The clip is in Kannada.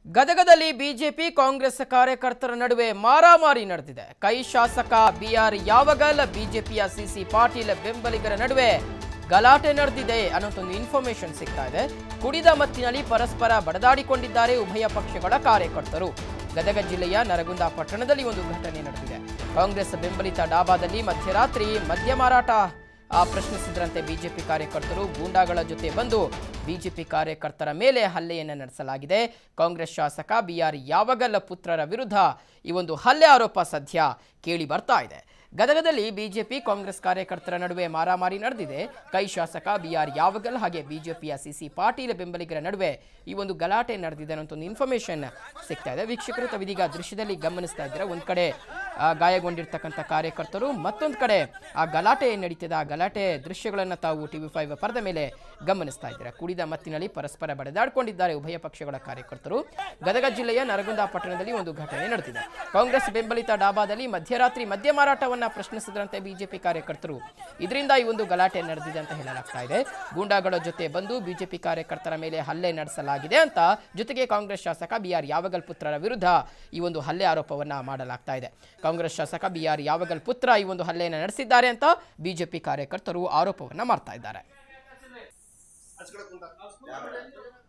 ಗದಗದಲ್ಲಿ ಬಿಜೆಪಿ ಕಾಂಗ್ರೆಸ್ ಕಾರ್ಯಕರ್ತರ ನಡುವೆ ಮಾರಾಮಾರಿ ನಡೆದಿದೆ ಕೈ ಶಾಸಕ ಬಿಆರ್ ಯಾವಗಲ್ ಬಿಜೆಪಿಯ ಸಿಸಿ ಪಾಟೀಲ್ ಬೆಂಬಲಿಗರ ನಡುವೆ ಗಲಾಟೆ ನಡೆದಿದೆ ಅನ್ನೋದೊಂದು ಇನ್ಫಾರ್ಮೇಶನ್ ಸಿಗ್ತಾ ಇದೆ ಕುಡಿದ ಮತ್ತಿನಲ್ಲಿ ಪರಸ್ಪರ ಬಡದಾಡಿಕೊಂಡಿದ್ದಾರೆ ಉಭಯ ಪಕ್ಷಗಳ ಕಾರ್ಯಕರ್ತರು ಗದಗ ಜಿಲ್ಲೆಯ ನರಗುಂದ ಪಟ್ಟಣದಲ್ಲಿ ಒಂದು ಘಟನೆ ನಡೆದಿದೆ ಕಾಂಗ್ರೆಸ್ ಬೆಂಬಲಿತ ಡಾಬಾದಲ್ಲಿ ಮಧ್ಯರಾತ್ರಿ ಮದ್ಯ ಮಾರಾಟ ಆ ಪ್ರಶ್ನಿಸಿದ್ರಂತೆ ಬಿಜೆಪಿ ಕಾರ್ಯಕರ್ತರು ಗೂಂಡಾಗಳ ಜೊತೆ ಬಂದು ಬಿಜೆಪಿ ಕಾರ್ಯಕರ್ತರ ಮೇಲೆ ಹಲ್ಲೆಯನ್ನು ನಡೆಸಲಾಗಿದೆ ಕಾಂಗ್ರೆಸ್ ಶಾಸಕ ಬಿಆರ್ ಯಾವಗಲ್ ಪುತ್ರರ ವಿರುದ್ಧ ಈ ಒಂದು ಹಲ್ಲೆ ಆರೋಪ ಸದ್ಯ ಕೇಳಿ ಬರ್ತಾ ಇದೆ ಗದಗದಲ್ಲಿ ಬಿಜೆಪಿ ಕಾಂಗ್ರೆಸ್ ಕಾರ್ಯಕರ್ತರ ನಡುವೆ ಮಾರಾಮಾರಿ ನಡೆದಿದೆ ಕೈ ಶಾಸಕ ಬಿಆರ್ ಯಾವಗಲ್ ಹಾಗೆ ಬಿಜೆಪಿಯ ಸಿಸಿ ಪಾಟೀಲ್ ಬೆಂಬಲಿಗರ ನಡುವೆ ಈ ಒಂದು ಗಲಾಟೆ ನಡೆದಿದೆ ಅನ್ನೋ ಒಂದು ಇನ್ಫಾರ್ಮೇಶನ್ ಸಿಗ್ತಾ ಇದೆ ವೀಕ್ಷಕರು ತಾವಿದೀಗ ದೃಶ್ಯದಲ್ಲಿ ಗಮನಿಸ್ತಾ ಇದ್ದೀರಾ ಒಂದ್ ಕಡೆ ಆ, ಗಾಯಗೊಂಡಿರ್ತಕ್ಕಂಥ ಕಾರ್ಯಕರ್ತರು ಮತ್ತೊಂದು ಕಡೆ ಆ ಗಲಾಟೆ ಏನ್ ನಡೀತಿದೆ ಆ ಗಲಾಟೆ ದೃಶ್ಯಗಳನ್ನು ತಾವು ಟಿವಿ ಫೈವ್ ಪರದ ಮೇಲೆ ಗಮನಿಸ್ತಾ ಇದ್ದೀರಾ ಕುಡಿದ ಮತ್ತಿನಲ್ಲಿ ಪರಸ್ಪರ ಬಡಿದಾಡಿಕೊಂಡಿದ್ದಾರೆ ಉಭಯ ಪಕ್ಷಗಳ ಕಾರ್ಯಕರ್ತರು ಗದಗ ಜಿಲ್ಲೆಯ ನರಗುಂದ ಪಟ್ಟಣದಲ್ಲಿ ಒಂದು ಘಟನೆ ನಡೆದಿದೆ ಕಾಂಗ್ರೆಸ್ ಬೆಂಬಲಿತ ಡಾಬಾದಲ್ಲಿ ಮಧ್ಯರಾತ್ರಿ ಮದ್ಯ ಮಾರಾಟವನ್ನ ಪ್ರಶ್ನಿಸಿದ್ರಂತೆ ಬಿಜೆಪಿ ಕಾರ್ಯಕರ್ತರು ಇದರಿಂದ ಈ ಒಂದು ಗಲಾಟೆ ನಡೆದಿದೆ ಅಂತ ಹೇಳಲಾಗ್ತಾ ಇದೆ ಗೂಂಡಾಗಳ ಜೊತೆ ಬಂದು ಬಿಜೆಪಿ ಕಾರ್ಯಕರ್ತರ ಮೇಲೆ ಹಲ್ಲೆ ನಡೆಸಲಾಗಿದೆ ಅಂತ ಜೊತೆಗೆ ಕಾಂಗ್ರೆಸ್ ಶಾಸಕ ಬಿಆರ್ ಯಾವಗಲ್ ಪುತ್ರರ ವಿರುದ್ಧ ಈ ಒಂದು ಹಲ್ಲೆ ಆರೋಪವನ್ನ ಮಾಡಲಾಗ್ತಾ ಇದೆ ಕಾಂಗ್ರೆಸ್ ಶಾಸಕ ಬಿಆರ್ ಯಾವಗಲ್ ಪುತ್ರ ಈ ಒಂದು ಹಲ್ಲೆಯನ್ನು ನಡೆಸಿದ್ದಾರೆ ಅಂತ ಬಿಜೆಪಿ ಕಾರ್ಯಕರ್ತರು ಆರೋಪವನ್ನ ಮಾಡ್ತಾ ಇದ್ದಾರೆ